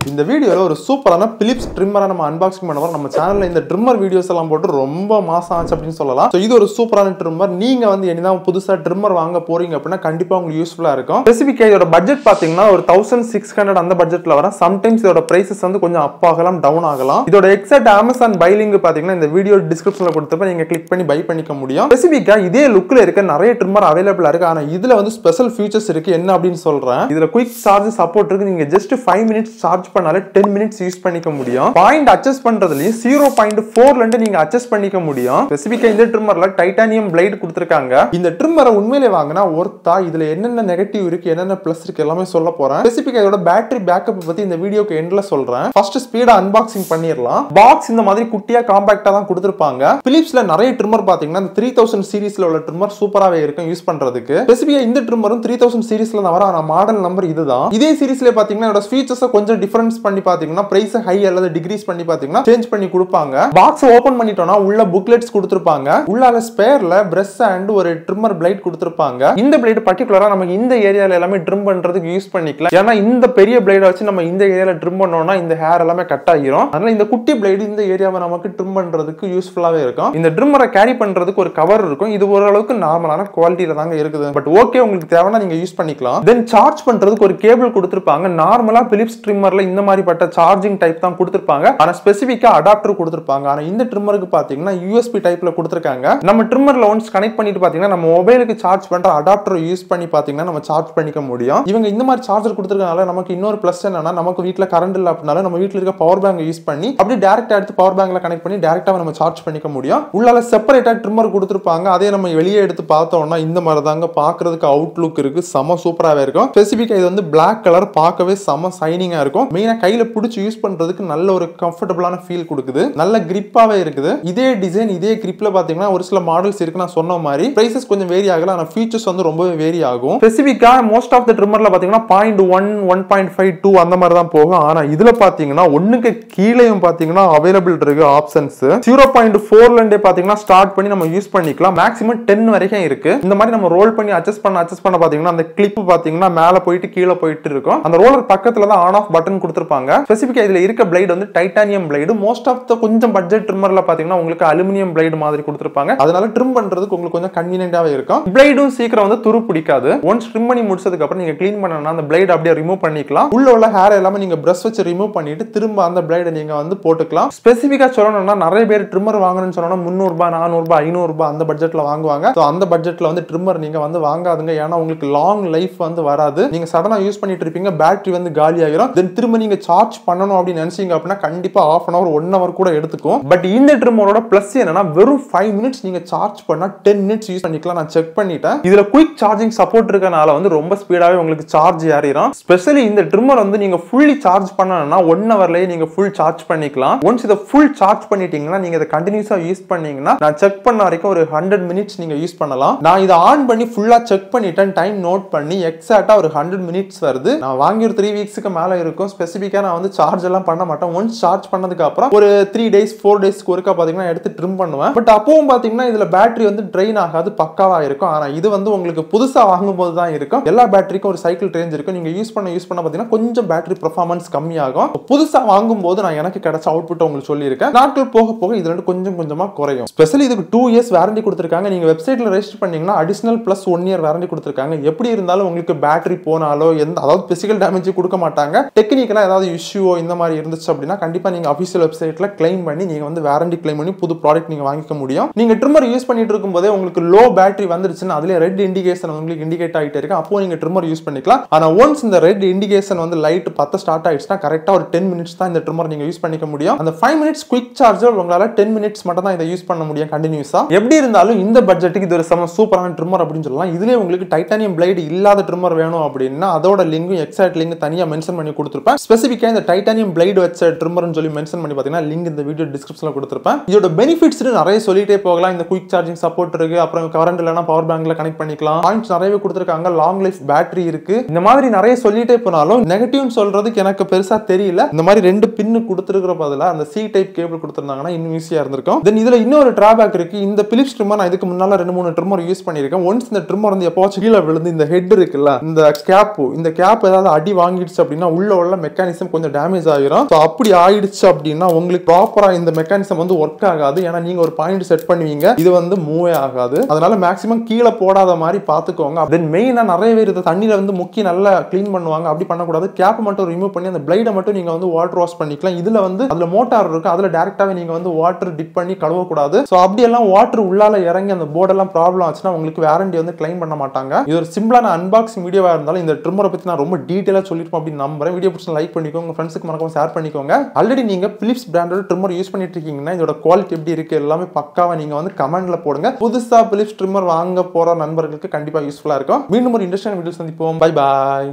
இந்த வீடியோவில் ஒரு சூப்பரான பிலிப்ஸ் ட்ரிம்மரை நம்ம அன்பாக்சிங் பண்ண போறோம் நம்ம சேனலில் இந்த ட்ரிம்மர் வீடியோஸ் எல்லாம் போட்டு ரொம்ப மாசம் ஆச்சு அப்படின்னு சொல்லலாம் ஸோ இது ஒரு சூப்பரான ட்ரிம்மர் நீங்க வந்து என்னதான் புதுசாக ட்ரிம்மர் வாங்க போறீங்க அப்படின்னா கண்டிப்பாக உங்களுக்கு யூஸ்ஃபுல்லாக இருக்கும் ஸ்பெசிஃபிக்காக இதோட பட்ஜெட் பார்த்தீங்கன்னா ஒரு தௌசண்ட் சிக்ஸ் ஹண்ட்ரட் அந்த பட்ஜெட்டில் வரும் சம்டைம்ஸ் இதோட பிரைசஸ் வந்து கொஞ்சம் அப் ஆகலாம் டவுன் ஆகலாம் இதோட எக்ஸாக்ட் அமேசான் பை லிங்க் பார்த்தீங்கன்னா இந்த வீடியோ டிஸ்கிரிப்ஷனில் கொடுத்தப்ப நீங்க கிளிக் பண்ணி பை பண்ணிக்க முடியும் ஸ்பெசிஃபிக்காக இதே லுக்கில் இருக்க நிறைய ட்ரிம்மர் அவைலபிளாக இருக்கு ஆனால் இதில் வந்து ஸ்பெஷல் ஃபீச்சர்ஸ் இருக்கு என்ன அப்படின்னு சொல்றேன் இதுல குயிக் சார்ஜ் சப்போர்ட் இருக்கு நீங்க ஜஸ்ட் ஃபைவ் மினிட்ஸ் சார்ஜ் பண்ணாலே டென் மினிட்ஸ் யூஸ் பண்ணிக்க முடியும் பாயிண்ட் அட்ஜஸ்ட் பண்றதுலயும் ஜீரோ பாயிண்ட் ஃபோர்ல இருந்து நீங்க அட்ஜஸ்ட் பண்ணிக்க முடியும் ஸ்பெசிபிக்கா இந்த ட்ரிம்மர்ல டைட்டானியம் பிளைட் கொடுத்துருக்காங்க இந்த ட்ரிம்மரை உண்மையிலே வாங்கினா ஒர்த்தா இதுல என்னென்ன நெகட்டிவ் இருக்கு என்னென்ன பிளஸ் இருக்கு எல்லாமே சொல்ல போறேன் ஸ்பெசிபிக்கா இதோட பேட்டரி பேக்கப் பத்தி இந்த வீடியோக்கு எண்ட்ல சொல்றேன் ஃபர்ஸ்ட் ஸ்பீடா அன்பாக்சிங் பண்ணிடலாம் பாக்ஸ் இந்த மாதிரி குட்டியா காம்பாக்டா தான் கொடுத்துருப்பாங்க பிலிப்ஸ்ல நிறைய ட்ரிம்மர் பாத்தீங்கன்னா இந்த த்ரீ தௌசண்ட் சீரீஸ்ல உள்ள ட்ரிம்மர் சூப்பராகவே இருக்கும் யூஸ் பண்றதுக்கு ஸ்பெசிபிக்கா இந்த ட்ரிம்மரும் த்ரீ தௌசண்ட் சீரீஸ்ல தான் வர ஆனா மாடல் நம்பர் இதுதான் இதே சீரீஸ்ல பாத்தீங்கன்னா இதோட ஃபீச்சர்ஸ் கொஞ்சம் டிஃபரன்ஸ் பண்ணி பாத்தீங்கன்னா பிரைஸ் ஹை அல்லது டிகிரீஸ் பண்ணி பாத்தீங்கன்னா சேஞ்ச் பண்ணி கொடுப்பாங்க பாக்ஸ் ஓபன் பண்ணிட்டோம்னா உள்ள புக்லெட்ஸ் கொடுத்துருப்பாங்க உள்ளால ஸ்பேர்ல பிரஷ் அண்ட் ஒரு ட்ரிம்மர் பிளைட் கொடுத்துருப்பாங்க இந்த பிளேட் பர்டிகுலரா நமக்கு இந்த ஏரியால எல்லாமே ட்ரிம் பண்றதுக்கு யூஸ் பண்ணிக்கலாம் ஏன்னா இந்த பெரிய பிளேட வச்சு நம்ம இந்த ஏரியால ட்ரிம் பண்ணோம்னா இந்த ஹேர் எல்லாமே கட் ஆகிரும் அதனால இந்த குட்டி பிளேடு இந்த ஏரியாவை நமக்கு ட்ரிம் பண்றதுக்கு யூஸ்ஃபுல்லாவே இருக்கும் இந்த ட்ரிம்மரை கேரி பண்றதுக்கு ஒரு கவர் இருக்கும் இது ஓரளவுக்கு நார்மலான குவாலிட்டியில தாங்க இருக்குது பட் ஓகே உங்களுக்கு தேவைன்னா நீங்க யூஸ் பண்ணிக்கலாம் தென் சார்ஜ் பண்றதுக்கு ஒரு கேபிள் கொடுத்துருப்பாங்க நார்மலா பிலிப்ஸ் ட்ரிம்மர்ல இந்த மாதிரிப்பட்ட சார்ஜிங் டைப் தான் கொடுத்துருப்பாங்க ஆனா ஸ்பெசிஃபிக்கா அடாப்டர் கொடுத்துருப்பாங்க ஆனா இந்த ட்ரிம்மருக்கு பாத்தீங்கன்னா யூஎஸ்பி டைப்ல கொடுத்துருக்காங்க நம்ம ட்ரிம்மர்ல ஒன்ஸ் கனெக்ட் பண்ணிட்டு பாத்தீங்கன்னா நம்ம மொபைலுக்கு சார்ஜ் பண்ற அடாப்டர் யூஸ் பண்ணி பாத்தீங்கன்னா நம்ம சார்ஜ் பண்ணிக்க முடியும் இவங்க இந்த மாதிரி சார்ஜர் கொடுத்துருக்கனால நமக்கு இன்னொரு பிளஸ் என்னன்னா நமக்கு வீட்ல கரண்ட் இல்ல அப்படினால நம்ம வீட்ல இருக்க பவர் பேங்க் யூஸ் பண்ணி அப்படி டேரக்டா எடுத்து பவர் பேங்க்ல கனெக்ட் பண்ணி டேரக்டா நம்ம சார்ஜ் பண்ணிக்க முடியும் உள்ளால செப்பரேட்டா ட்ரிம்மர் கொடுத்துருப்பாங்க அதே நம்ம வெளியே எடுத்து பார்த்தோம்னா இந்த மாதிரி தாங்க பாக்குறதுக்கு அவுட்லுக் இருக்கு செம சூப்பராகவே இருக்கும் ஸ்பெசிஃபிக்கா இது வந்து பிளாக் கலர் பார்க்கவே செம சைனிங்கா இருக்கும் மெயினா கையில பிடிச்சி யூஸ் பண்றதுக்கு நல்ல ஒரு கம்ஃபர்டபுளான ஃபீல் கொடுக்குது நல்ல கிரிப்பாவே இருக்குது இதே டிசைன் இதே கிரிப்ல பாத்தீங்கன்னா ஒரு சில மாடல்ஸ் இருக்கு நான் சொன்ன மாதிரி பிரைசஸ் கொஞ்சம் வேரி ஆகல ஆனா ஃபீச்சர்ஸ் வந்து ரொம்பவே வேரி ஆகும் ஸ்பெசிஃபிக்கா மோஸ்ட் ஆஃப் த ட்ரிம்மர்ல பாத்தீங்கன்னா point one one point five two அந்த மாதிரி தான் போகும் ஆனா இதுல பாத்தீங்கன்னா ஒண்ணுக்கு கீழேயும் பாத்தீங்கன்னா அவைலபிள் இருக்கு ஆப்ஷன்ஸ் ஜீரோ பாயிண்ட் ஃபோர்ல இருந்தே பாத்தீங்கன்னா ஸ்டார்ட் பண்ணி நம்ம யூஸ் பண்ணிக்கலாம் மேக்ஸிமம் டென் வரைக்கும் இருக்கு இந்த மாதிரி நம்ம ரோல் பண்ணி அட்ஜஸ்ட் பண்ண அட்ஜஸ்ட் பண்ண பாத்தீங்கன்னா அந்த கிளிப் பாத்தீங்கன்னா மேல போயிட்டு கீழே போயிட்டு இருக்கும் அந்த ரோலர் பக்கத்துல தான் ஆன் ஆஃப் பட்டன் கொடுத்துருப்பாங்க ஸ்பெசிஃபிக்கா இதுல இருக்க பிளைட் வந்து titanium blade most of the கொஞ்சம் பட்ஜெட் ட்ரிம்மர்ல பாத்தீங்கன்னா உங்களுக்கு அலுமினியம் பிளைடு மாதிரி கொடுத்துருப்பாங்க அதனால ட்ரிம் பண்றதுக்கு உங்களுக்கு கொஞ்சம் கன்வீனியன்டாவே இருக்கும் பிளைடும் சீக்கிரம் வந்து துரு பிடிக்காது ஒன்ஸ் ட்ரிம் பண்ணி முடிச்சதுக்கு அப்புறம் நீங்க க்ளீன் பண்ணனா அந்த பிளைட் அப்படியே ரிமூவ் பண்ணிக்கலாம் உள்ள உள்ள ஹேர் எல்லாமே நீங்க பிரஷ் வச்சு ரிமூவ் பண்ணிட்டு திரும்ப அந்த பிளைடை நீங்க வந்து போட்டுக்கலாம் ஸ்பெசிஃபிக்கா சொல்லணும்னா நிறைய பேர் ட்ரிம்மர் வாங்கணும்னு சொன்னா முந்நூறுபா நானூறுபா ஐநூறுபா அந்த பட்ஜெட்ல வாங்குவாங்க ஸோ அந்த பட்ஜெட்ல வந்து ட்ரிம்மர் நீங்க வந்து வாங்காதுங்க ஏன்னா உங்களுக்கு லாங் லைஃப் வந்து வராது நீங்க சடனா யூஸ் பண்ணிட்டு இருப்பீங்க பேட்டரி வந்து காலி ஆகிரும் தென் திரும்ப நீங்க சார்ஜ் பண்ணணும் அப்படின்னு நினைச்சீங்க அப்படின்னா கண்டிப்பா half an hour one hour கூட எடுத்துக்கும் பட் இந்த ட்ரிம்மரோட பிளஸ் என்னன்னா வெறும் ஃபைவ் மினிட்ஸ் நீங்க சார்ஜ் பண்ணா டென் மினிட்ஸ் யூஸ் பண்ணிக்கலாம் நான் செக் பண்ணிட்டேன் இதுல குயிக் சார்ஜிங் சப்போர்ட் இருக்கனால வந்து ரொம்ப ஸ்பீடாவே உங்களுக்கு சார்ஜ் ஏறிடும் ஸ்பெஷலி இந்த ட்ரிம்மர் வந்து நீங்க ஃபுல்லி சார்ஜ் பண்ணணும்னா ஒன் ஹவர்லயே நீங்க ஃபுல் சார்ஜ் பண்ணிக்கலாம் ஒன்ஸ் இதை ஃபுல் சார்ஜ் பண்ணிட்டீங்கன்னா நீங்க இதை கண்டினியூஸா யூஸ் பண்ணீங்கன்னா நான் செக் பண்ண வரைக்கும் ஒரு ஹண்ட்ரட் மினிட்ஸ் நீங்க யூஸ் பண்ணலாம் நான் இதை ஆன் பண்ணி ஃபுல்லா செக் பண்ணிட்டேன் டைம் நோட் பண்ணி எக்ஸாக்டா ஒரு ஹண்ட்ரட் மினிட்ஸ் வருது நான் வாங்கி ஒரு த்ரீ வீக்ஸ்க்கு மேல இருக்கும் ஸ்பெசிஃபிக்கா நான் வந்து சார்ஜ் எல்லாம் பண்ண மாட்டேன் ஒன்ஸ் சார்ஜ் பண்ணதுக்கு அப்புறம் ஒரு த்ரீ டேஸ் ஃபோர் டேஸ்க்கு ஒருக்கா பாத்தீங்கன்னா எடுத்து ட்ரிம் பண்ணுவேன் பட் அப்பவும் பாத்தீங்கன்னா இதுல பேட்டரி வந்து ட்ரெயின் ஆகாது பக்காவா இருக்கும் ஆனா இது வந்து உங்களுக்கு புதுசா வாங்கும் போது தான் இருக்கும் எல்லா பேட்டரிக்கும் ஒரு சைக்கிள் ரேஞ்ச் இருக்கும் நீங்க யூஸ் பண்ண யூஸ் பண்ண பாத்தீங்கன்னா கொஞ்சம் பேட்டரி பெர்ஃபார்மன்ஸ் கம்மியாகும் புதுசா வாங்கும் போது நான் எனக்கு கிடைச்ச அவுட்புட் உங்களுக்கு சொல்லியிருக்கேன் நாட்கள் போக போக இதுல இருந்து கொஞ்சம் கொஞ்சமா குறையும் ஸ்பெஷலி இதுக்கு டூ இயர்ஸ் வாரண்டி கொடுத்துருக்காங்க நீங்க வெப்சைட்ல ரெஜிஸ்டர் பண்ணீங்கன்னா additional plus one year warranty கொடுத்துருக்காங்க எப்படி இருந்தாலும் உங்களுக்கு பேட்டரி போனாலோ எந்த அதாவது பிசிக்கல் டேமேஜ் கொடுக்க மாட்டாங்க டெக்னிக்கலா ஏதாவது இஷ்யூவோ இந்த மாதிரி இருந்துச்சு அப்படின்னா கண்டிப்பா நீங்க அபிஷியல் வெப்சைட்ல கிளைம் பண்ணி நீங்க வந்து வாரண்டி கிளைம் பண்ணி புது ப்ராடக்ட் நீங்க வாங்கிக்க முடியும் நீங்க ட்ரிம்மர் யூஸ் பண்ணிட்டு இருக்கும்போதே உங்களுக்கு லோ பேட்டரி வந்துருச்சுன்னா அதுல ரெட் இண்டிகேஷன் உங்களுக்கு இண்டிகேட் ஆகிட்டே இருக்கு அப்போ நீங்க ட்ரிம்மர் யூஸ் பண்ணிக்கலாம் ஆனா ஒன்ஸ் இந்த ரெட் இண்டிகேஷன் வந்து லைட் பத்த ஸ்டார்ட் ஆயிடுச்சுன்னா கரெக்டா ஒரு டென் மினிட்ஸ் தான் இந்த ட்ரிம்மர் நீங்க யூஸ் பண்ணிக்க முடியும் அந்த ஃபைவ் மினிட்ஸ் குவிக் சார்ஜர் உங்களால டென் மினிட்ஸ் மட்டும் தான் இதை யூஸ் பண்ண முடியும் கண்டினியூஸா எப்படி இருந்தாலும் இந்த பட்ஜெட்டுக்கு இது ஒரு செம சூப்பரான ட்ரிம்மர் அப்படின்னு சொல்லலாம் இதுலேயே உங்களுக்கு டைட்டானியம் பிளைடு இல்லாத ட்ரிம்மர் வேணும் அப்படின்னா அதோட லிங்கும் எக்ஸாக்ட் லிங்க் தனியாக மென்ஷன் பண்ணி கொடுத்துருப்பேன் ஸ்பெசிஃபிக்காக இந்த டைட்டானியம் பிளைடு வச்ச ட்ரிம்மர்னு சொல்லி மென்ஷன் பண்ணி பார்த்தீங்கன்னா லிங்க் இந்த வீடியோ டிஸ்கிரிப்ஷனில் கொடுத்துருப்பேன் இதோட பெனிஃபிட்ஸ் நிறைய சொல்லிட்டே போகலாம் இந்த குயிக் சார்ஜிங் சப்போர்ட் இருக்கு அப்புறம் கரண்ட் இல்லைனா பவர் பேங்க்ல கனெக்ட் பண்ணிக்கலாம் பாயிண்ட்ஸ் நிறையவே கொடுத்துருக்காங்க லாங் லைஃப் பேட்டரி இருக்கு இந்த மாதிரி நிறைய சொல்லிட்டே போனாலும் நெகட்டிவ்னு சொல்றதுக்கு எனக்கு பெருசா தெரியல இந்த மாதிரி ரெண்டு பின் பின்னு கொடுத்துருக்கிற பதிலாக அந்த சி டைப் கேபிள் கொடுத்துருந்தாங்கன்னா இன்னும் ஈஸியாக இருந்திருக்கும் தென் இதில் இன்னொரு டிராபேக் இருக்கு இந்த பிலிப்ஸ் ட்ரிம்மர் நான் இதுக்கு முன்னால ரெண்டு மூணு ட்ரிம்மர் யூஸ் பண்ணியிருக்கேன் ஒன்ஸ் இந்த ட்ரிம்மர் வந்து எப்போவாச்சும் கீழே விழுந்து இந்த ஹெட் இருக்குல்ல இந்த கேப் இந்த கேப் ஏதாவது அடி வாங்கிடுச்சு அப்படின்னா உள்ள உள்ள மெக்கானிசம் கொஞ்சம் டேமேஜ் ஆகிரும் ஸோ அப்படி ஆயிடுச்சு அப்படின்னா உங்களுக்கு ப்ராப்பரா இந்த மெக்கானிசம் வந்து ஒர்க் ஆகாது ஏன்னா நீங்க ஒரு பாயிண்ட் செட் பண்ணுவீங்க இது வந்து மூவே ஆகாது அதனால மேக்ஸிமம் கீழே போடாத மாதிரி பார்த்துக்கோங்க தென் மெயினாக நிறைய பேர் இதை தண்ணியில வந்து முக்கி நல்லா க்ளீன் பண்ணுவாங்க அப்படி பண்ணக்கூடாது கேப் மட்டும் ரிமூவ் பண்ணி அந்த பிளைடை மட்டும் நீங்க வந்து வாட்டர் வாஷ் பண்ணிக்கலாம் இதுல வந்து அதுல மோட்டார் இருக்கு அதுல டேரக்டாவே நீங்க வந்து வாட்டர் டிப் பண்ணி கழுவக்கூடாது ஸோ அப்படியெல்லாம் வாட்டர் உள்ளால இறங்கி அந்த போர்டெல்லாம் ப்ராப்ளம் ஆச்சுன்னா உங்களுக்கு வாரண்டி வந்து கிளைம் பண்ண மாட்டாங்க இது ஒரு சிம்பிளான அன்பாக்சிங் வீடியோவா இருந்தாலும் இந்த ட்ரிம்மரை பத்தி நான் ரொம்ப டீட்டெயிலாக சொல்லிருப்போம் அப்படின்னு நம்புறேன் வீடியோ பிடிச்சி லைக் பண்ணிக்கோங்க உங்க ஃப்ரெண்ட்ஸுக்கு மறக்காம ஷேர் பண்ணிக்கோங்க ஆல்ரெடி நீங்க பிலிப்ஸ் பிராண்டோட ட்ரிம்மர் யூஸ் பண்ணிட்டு இருக்கீங்கன்னா இதோட குவாலிட்டி எப்படி இருக்கு எல்லாமே பக்காவா நீங்க வந்து கமெண்ட்ல போடுங்க புதுசா பிலிப்ஸ் ட்ரிம்மர் வாங்க போற நண்பர்களுக்கு கண்டிப்பா யூஸ்ஃபுல்லா இருக்கும் மீண்டும் ஒரு இன்ட்ரெஸ்டான வீடியோ சந்திப்போம் பை பாய்